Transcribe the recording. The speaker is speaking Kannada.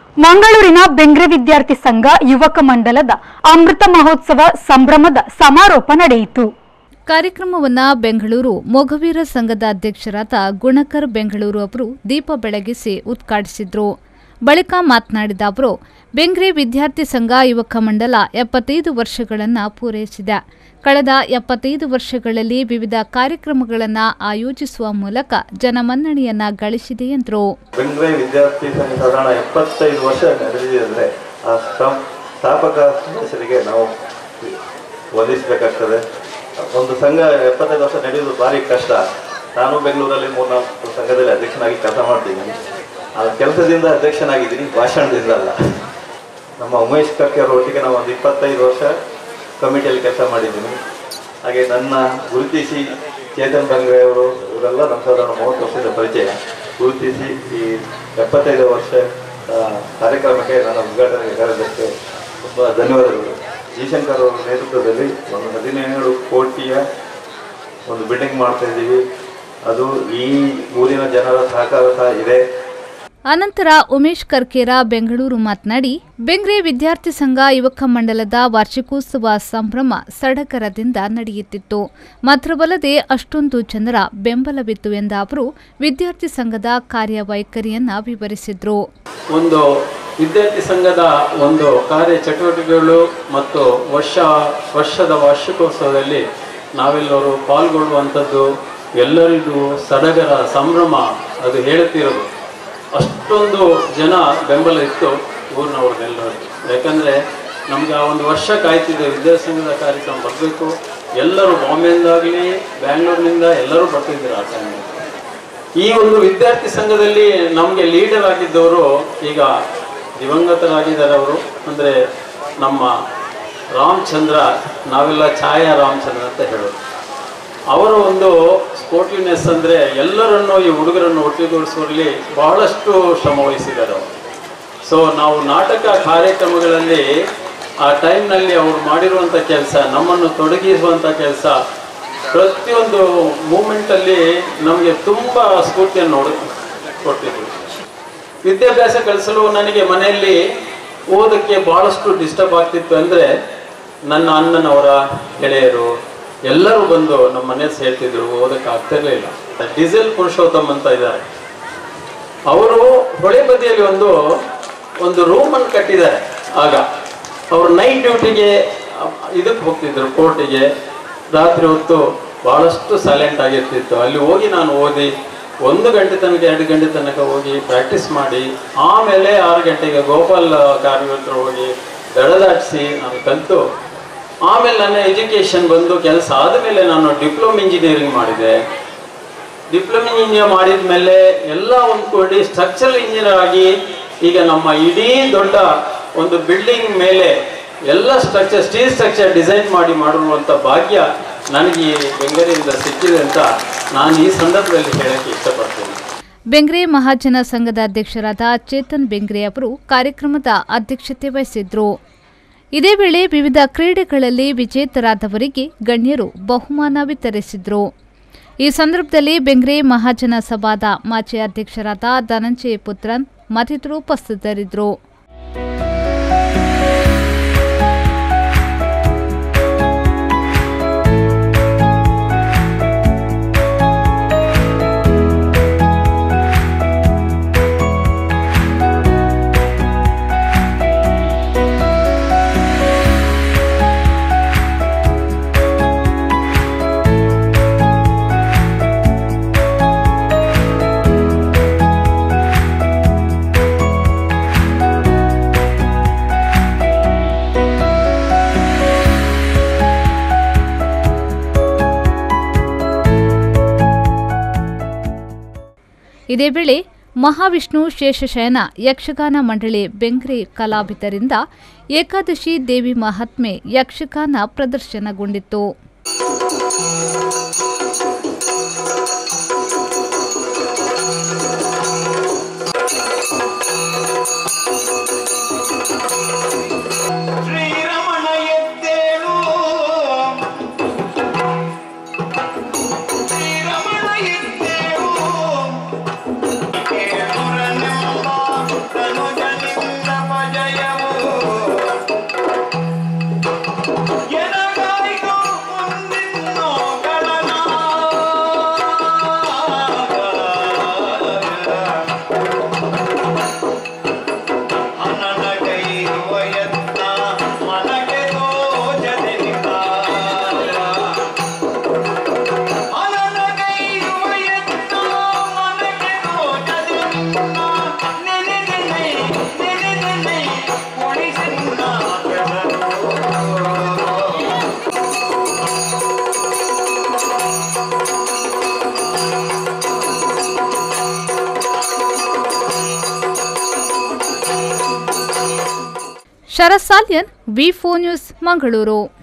ಮಂಗಳೂರಿನ ಬೆಂಗ್ರೆ ವಿದ್ಯಾರ್ಥಿ ಸಂಘ ಯುವಕ ಮಂಡಲದ ಅಮೃತ ಮಹೋತ್ಸವ ಸಂಭ್ರಮದ ಸಮಾರೋಪ ನಡೆಯಿತು ಕಾರ್ಯಕ್ರಮವನ್ನ ಬೆಂಗಳೂರು ಮೊಗವೀರ ಸಂಘದ ಅಧ್ಯಕ್ಷರಾದ ಗುಣಕರ್ ಬೆಂಗಳೂರು ಅವರು ದೀಪ ಬೆಳಗಿಸಿ ಉದ್ಘಾಟಿಸಿದ್ರು ಬಳಿಕ ಮಾತನಾಡಿದ ಅವರು ಬೆಂಗ್ರೆ ವಿದ್ಯಾರ್ಥಿ ಸಂಘ ಯುವಕ ಮಂಡಲ ಎಪ್ಪತ್ತೈದು ವರ್ಷಗಳನ್ನು ಪೂರೈಸಿದೆ ಕಳೆದ ಎಪ್ಪತ್ತೈದು ವರ್ಷಗಳಲ್ಲಿ ವಿವಿಧ ಕಾರ್ಯಕ್ರಮಗಳನ್ನು ಆಯೋಜಿಸುವ ಮೂಲಕ ಜನಮನ್ನಣೆಯನ್ನ ಗಳಿಸಿದೆ ಎಂದರು ಬೆಂಗ್ರೆ ವಿದ್ಯಾರ್ಥಿ ಸಂಘ ಸಾಧಾರಣ ಎಪ್ಪತ್ತೈದು ವರ್ಷ ನಡೆದಿದೆ ಅಂದರೆ ಆ ಸ್ಥಾಪ್- ಸ್ಥಾಪಕ ಸದಸ್ಯರಿಗೆ ನಾವು ವಂದಿಸಬೇಕಾಗ್ತದೆ ಒಂದು ಸಂಘ ಎಪ್ಪತ್ತೈದು ವರ್ಷ ನಡೆಯುವುದು ಭಾರಿ ಕಷ್ಟ ನಾನು ಬೆಂಗಳೂರಲ್ಲಿ ಮೂರ್ನಾಲ್ಕು ಸಂಘದಲ್ಲಿ ಅಧ್ಯಕ್ಷನಾಗಿ ಕೆಲಸ ಮಾಡ್ತಿದ್ದೀನಿ ಆ ಕೆಲಸದಿಂದ ಅಧ್ಯಕ್ಷನಾಗಿದ್ದೀನಿ ಭಾಷಣದಿಂದ ಅಲ್ಲ ನಮ್ಮ ಉಮೇಶ್ ಕರ್ಕೆ ಅವರ ಒಟ್ಟಿಗೆ ನಾವು ಒಂದು ಇಪ್ಪತ್ತೈದು ವರ್ಷ ಕಮಿಟಿಯಲ್ಲಿ ಕೆಲಸ ಮಾಡಿದ್ದೀನಿ ಹಾಗೆ ನನ್ನ ಗುರುತಿಸಿ ಚೇತನ್ ಬಂಗ್ರೆ ಅವರು ಇವರೆಲ್ಲ ನಮ್ಮ ಸಾಧಾರಣ ಮೂವತ್ತು ವರ್ಷದ ಪರಿಚಯ ಗುರುತಿಸಿ ಈ ಎಪ್ಪತ್ತೈದು ವರ್ಷ ಆ, ಕಾರ್ಯಕ್ರಮಕ್ಕೆ ನನ್ನ ಉದ್ಘಾಟನೆಗೆ ಕರೆದಕ್ಕೆ ತುಂಬ ಧನ್ಯವಾದಗಳು ಜಯಶಂಕರ್ ಅವರ ನೇತೃತ್ವದಲ್ಲಿ ಒಂದು ಹದಿನೇಳು ಕೋಟಿಯ ಒಂದು ಬಿಲ್ಡಿಂಗ್ ಮಾಡ್ತಾ ಇದ್ದೀವಿ ಅದು ಈ ಊರಿನ ಜನರ ಸಹಕಾರ ಸಹ ಇದೆ ಅನಂತರ ಉಮೇಶ್ ಕರ್ಕೇರ ಬೆಂಗಳೂರು ಮಾತನಾಡಿ ಬೆಂಗ್ರೆ ವಿದ್ಯಾರ್ಥಿ ಸಂಘ ಯುವಕ ಮಂಡಲದ ವಾರ್ಷಿಕೋತ್ಸವ ಸಂಭ್ರಮ ಸಡಗರದಿಂದ ನಡೆಯುತ್ತಿತ್ತು ಮಾತ್ರವಲ್ಲದೆ ಅಷ್ಟೊಂದು ಜನರ ಬೆಂಬಲವಿತ್ತು ಎಂದ ಅವರು ವಿದ್ಯಾರ್ಥಿ ಸಂಘದ ಕಾರ್ಯವೈಖರಿಯನ್ನ ವಿವರಿಸಿದ್ರು ಒಂದು ವಿದ್ಯಾರ್ಥಿ ಸಂಘದ ಒಂದು ಕಾರ್ಯ ಚಟುವಟಿಕೆಗಳು ಮತ್ತು ವರ್ಷ ವರ್ಷದ ವಾರ್ಷಿಕೋತ್ಸವದಲ್ಲಿ ನಾವೆಲ್ಲರೂ ಪಾಲ್ಗೊಳ್ಳುವಂಥದ್ದು ಎಲ್ಲರಿಗೂ ಸಡಗರ ಸಂಭ್ರಮ ಅದು ಹೇಳುತ್ತಿರೋದು ಅಷ್ಟೊಂದು ಜನ ಬೆಂಬಲ ಇತ್ತು ಊರಿನವ್ರನ್ನೆಲ್ಲರೂ ಯಾಕಂದರೆ ನಮಗೆ ಆ ಒಂದು ವರ್ಷ ಕಾಯ್ತಿದ್ದೆ ವಿದ್ಯಾರ್ಥಿ ಸಂಘದ ಕಾರ್ಯಕ್ರಮ ಬರಬೇಕು ಎಲ್ಲರೂ ಬಾಂಬೆಯಿಂದಾಗಲಿ ಬ್ಯಾಂಗ್ಳೂರಿನಿಂದ ಎಲ್ಲರೂ ಬರ್ತಿದ್ರು ಆ ಟೈಮಲ್ಲಿ ಈ ಒಂದು ವಿದ್ಯಾರ್ಥಿ ಸಂಘದಲ್ಲಿ ನಮಗೆ ಲೀಡರ್ ಆಗಿದ್ದವರು ಈಗ ದಿವಂಗತರಾಗಿದ್ದಾರೆ ಅವರು ಅಂದರೆ ನಮ್ಮ ರಾಮಚಂದ್ರ ನಾವೆಲ್ಲ ಛಾಯಾ ರಾಮಚಂದ್ರ ಅಂತ ಹೇಳೋದು ಅವರ ಒಂದು ಸ್ಪೋರ್ಟಿವ್ನೆಸ್ ಅಂದರೆ ಎಲ್ಲರನ್ನು ಈ ಹುಡುಗರನ್ನು ಒಟ್ಟುಗೂಡಿಸುವಲ್ಲಿ ಬಹಳಷ್ಟು ಶ್ರಮ ವಹಿಸಿದ್ದಾರೆ ಅವರು ಸೊ ನಾವು ನಾಟಕ ಕಾರ್ಯಕ್ರಮಗಳಲ್ಲಿ ಆ ಟೈಮ್ನಲ್ಲಿ ಅವರು ಮಾಡಿರುವಂಥ ಕೆಲಸ ನಮ್ಮನ್ನು ತೊಡಗಿಸುವಂಥ ಕೆಲಸ ಪ್ರತಿಯೊಂದು ಮೂಮೆಂಟಲ್ಲಿ ನಮಗೆ ತುಂಬ ಸ್ಫೂರ್ತಿಯನ್ನು ನೋಡ ಕೊಟ್ಟಿದ್ರು ವಿದ್ಯಾಭ್ಯಾಸ ಕಲಿಸಲು ನನಗೆ ಮನೆಯಲ್ಲಿ ಓದಕ್ಕೆ ಭಾಳಷ್ಟು ಡಿಸ್ಟರ್ಬ್ ಆಗ್ತಿತ್ತು ಅಂದರೆ ನನ್ನ ಅಣ್ಣನವರ ಗೆಳೆಯರು ಎಲ್ಲರೂ ಬಂದು ನಮ್ಮ ಮನೆಯಲ್ಲಿ ಸೇರ್ತಿದ್ರು ಓದಕ್ಕೆ ಆಗ್ತಿರ್ಲಿಲ್ಲ ಡೀಸೆಲ್ ಪುರುಷೋತ್ತಮ್ ಅಂತ ಇದ್ದಾರೆ ಅವರು ಹೊಳೆ ಬದಿಯಲ್ಲಿ ಒಂದು ಒಂದು ರೂಮನ್ನು ಕಟ್ಟಿದ್ದಾರೆ ಆಗ ಅವರು ನೈಟ್ ಡ್ಯೂಟಿಗೆ ಇದಕ್ಕೆ ಹೋಗ್ತಿದ್ರು ಕೋರ್ಟಿಗೆ ರಾತ್ರಿ ಹೊತ್ತು ಬಹಳಷ್ಟು ಸೈಲೆಂಟ್ ಆಗಿರ್ತಿತ್ತು ಅಲ್ಲಿ ಹೋಗಿ ನಾನು ಓದಿ ಒಂದು ಗಂಟೆ ತನಕ ಎರಡು ಗಂಟೆ ತನಕ ಹೋಗಿ ಪ್ರಾಕ್ಟೀಸ್ ಮಾಡಿ ಆಮೇಲೆ ಆರು ಗಂಟೆಗೆ ಗೋಪಾಲ್ ಕಾರ್ಯ ಹತ್ರ ಹೋಗಿ ದಡದಾಟಿಸಿ ನಾನು ಕಲಿತು ಆಮೇಲೆ ನನ್ನ ಎಜುಕೇಷನ್ ಬಂದು ಕೆಲಸ ಆದಮೇಲೆ ನಾನು ಡಿಪ್ಲೊಮ್ ಇಂಜಿನಿಯರಿಂಗ್ ಮಾಡಿದೆ ಡಿಪ್ಲೊಮಾ ಇಂಜಿನಿಯರ್ ಮಾಡಿದ ಮೇಲೆ ಎಲ್ಲ ಹೊಂದ್ಕೊಂಡು ಸ್ಟ್ರಕ್ಚರಲ್ ಇಂಜಿನಿಯರ್ ಆಗಿ ಈಗ ನಮ್ಮ ಇಡೀ ದೊಡ್ಡ ಒಂದು ಬಿಲ್ಡಿಂಗ್ ಮೇಲೆ ಎಲ್ಲ ಸ್ಟ್ರಕ್ಚರ್ ಸ್ಟೀಲ್ ಸ್ಟ್ರಕ್ಚರ್ ಡಿಸೈನ್ ಮಾಡಿ ಮಾಡಿರುವಂಥ ಭಾಗ್ಯ ನನಗೆ ಈ ಬೆಂಗಳೂರಿಂದ ಸಿಕ್ಕಿದೆ ಅಂತ ನಾನು ಈ ಸಂದರ್ಭದಲ್ಲಿ ಹೇಳಕ್ಕೆ ಇಷ್ಟಪಡ್ತೀನಿ ಬೆಂಗ್ರೆ ಮಹಾಜನ ಸಂಘದ ಅಧ್ಯಕ್ಷರಾದ ಚೇತನ್ ಬೆಂಗ್ರೆ ಅವರು ಕಾರ್ಯಕ್ರಮದ ಅಧ್ಯಕ್ಷತೆ ವಹಿಸಿದ್ರು ಇದೇ ವೇಳೆ ವಿವಿಧ ಕ್ರೀಡೆಗಳಲ್ಲಿ ವಿಜೇತರಾದವರಿಗೆ ಗಣ್ಯರು ಬಹುಮಾನ ವಿತರಿಸಿದ್ರು ಈ ಸಂದರ್ಭದಲ್ಲಿ ಬೆಂಗ್ರೆ ಮಹಾಜನ ಸಭಾದ ಮಾಜಿ ಅಧ್ಯಕ್ಷರಾದ ಧನಂಜಯ ಪುತ್ರನ್ ಮತ್ತಿತರರು ಉಪಸ್ಥಿತರಿದ್ದರು ಇದೇ ವೇಳೆ ಮಹಾವಿಷ್ಣು ಶೇಷಶಯನ ಯಕ್ಷಗಾನ ಮಂಡಳಿ ಬೆಂಗ್ರೆ ಕಲಾವಿದರಿಂದ ಏಕಾದಶಿ ದೇವಿ ಮಹಾತ್ಮೆ ಯಕ್ಷಗಾನ ಪ್ರದರ್ಶನಗೊಂಡಿತ್ತು ಶ್ರೀರಮಣ ಎದ್ದೇಳು ಶ್ರೀರಮಣ ಎದ್ದೇಳು ಕೇಳುರನೆಂಬ ತನುಜನಿಂದ Sharath Salian V four news Mangaluru